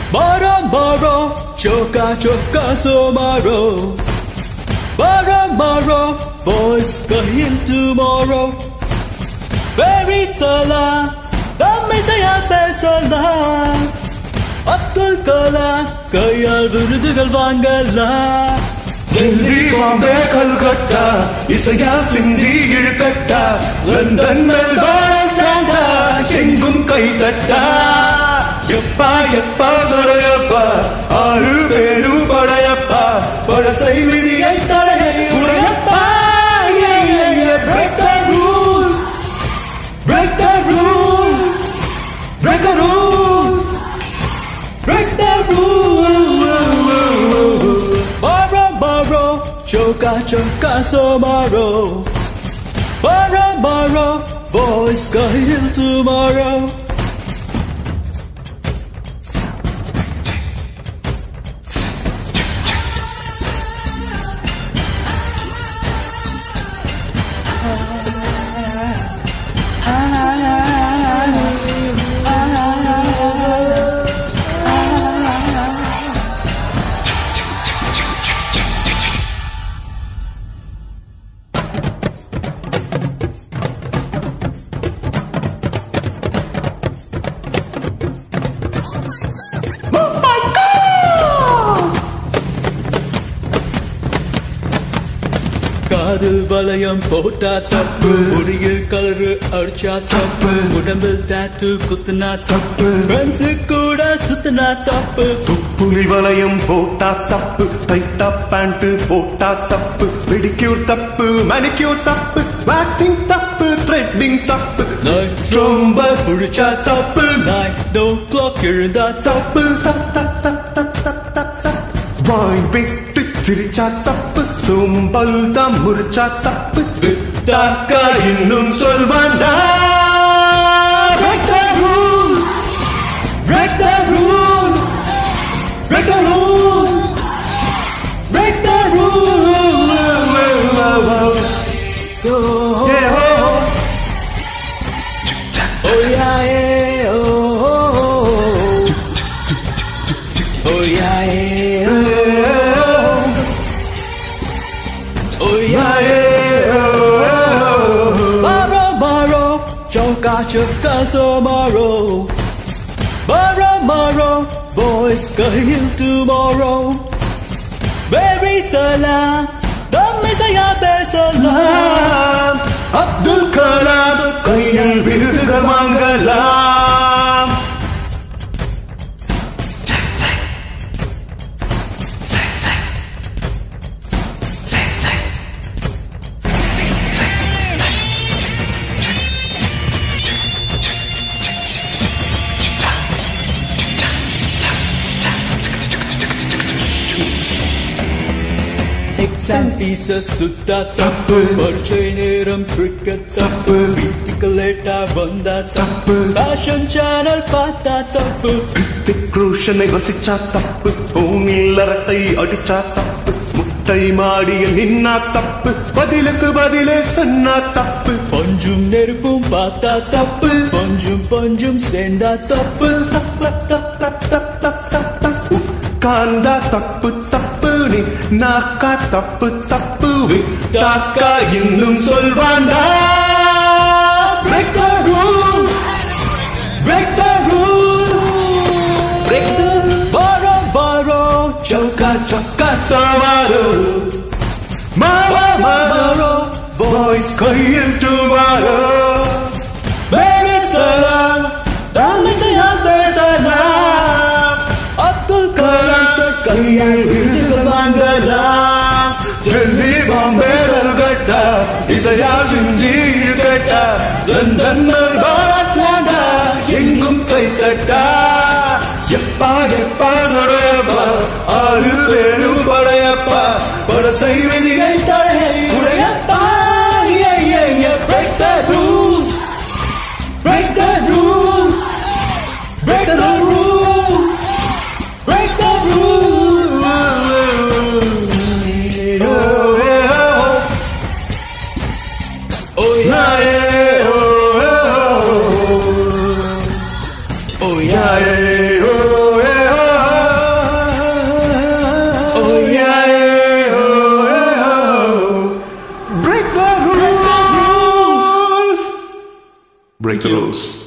Maro, maro, choka, choka, so maro. Maro, maro, boys kahil tomorrow. Very salam, நம்மை செய்ய பேசலாம் அப்துல் கலாம் கையால் விருதுகள் வாங்கலாம் டெல்லி பாம்பே கல்கட்டா இசையா சிந்தி இழுக்கட்டா லண்டன் மெல்பர்ன் டாண்டா எங்கும் கை தட்டா எப்பா எப்பா சொடையப்பா ஆறு பேரும் படையப்பா பழசை விதியை தடையை உடையப்பா Yeah, yeah, yeah, break the rules break the rules break the rules break the rules Maro, maro, choka, choka, so maro. Maro, maro, boys kahil tomorrow. காதில் வளையம் போட்டா தப்பு முடியில் கலரு அடிச்சா தப்பு உடம்பில் டாட்டு குத்துனா தப்பு ஃப்ரெண்ட்ஸு கூட சுத்தினா தப்பு புலி வளையம் போட்டா தப்பு டைட்டா பேண்ட் போட்டா தப்பு பெடிக்யூர் தப்பு மேனிக்யூர் தப்பு வேக்சிங் தப்பு த்ரெட்டிங் தப்பு நைட் ரொம்ப புடிச்சா தப்பு நைட் டோ கிளாக் எழுந்தா தப்பு த- த- த- த- த- த- த. வாய் விட்டு சிரிச்சா தப்பு சோம்பல் தான் முறிச்சா தப்பு விட்டாக்கா இன்னும் சொல்வாண்டா Break the rules. Break the rules. Break the rules. Break the rules. Yeah, oh. Oh yeah, yeah, oh, oh, oh. Oh yeah, yeah, oh, oh yeah. Maro, maro, choka, choka, so maro. Maro, maro, boys kahil tomorrow. Very salam, நம்மை செய்ய பேசலாம் அப்துல் கலாம் கையில் விருதுகள் வாங்கலாம் exam ஃபீஸ சுத்தா தப்பு பரீட்சை நேரம் கிரிக்கெட் தப்பு வீட்டுக்கு லேட்டா வந்தா தப்பு ஃபேஷன் சேனல் பார்த்தா தப்பு ரோஷனை ரசிச்சா தப்பு பூமியில் அரட்டை அடிச்சா தப்பு முட்டை மாடியில் நின்னா தப்பு பதிலுக்கு பதிலே சொன்னா தப்பு பஞ்சும் நெருப்பும் பார்த்தா தப்பு பஞ்சும் பஞ்சும் சேர்ந்தா தப்பு தப்பு தப்பு தப்பு தப்பு உட்கார்ந்தா தப்பு தப்பு நீ நாக்கா தப்பு தப்பு விட்டாக்கா இன்னும் சொல்வாண்டா Break the rules. Break the rules. Break the பாரோ பாரோ Choka choka sawaro Mara mara Boys கையில் tomorrow Baby salam நம்மை செய்ய பேசலாம் அப்துல் கலாம் சார் கையில் விருதுகள் வாங்கலாம் டெல்லி பாம்பே கல்கட்டா இசையா சிந்தி இழுக்கட்டா லண்டன் அட்லாண்டா எங்கும் கை தட்டா எப்பா எப்பா சொடையப்பா ஆறு பேரும் படையப்பா படசை விதியை தடையை உடையப்பா Yeah, yeah, yeah, break the rules Break the rules Break the rules Break the rules Oh, yeah. Oh yeah, Yeah, oh, yeah. oh yeah. Yeah, yeah, oh, yeah. With rose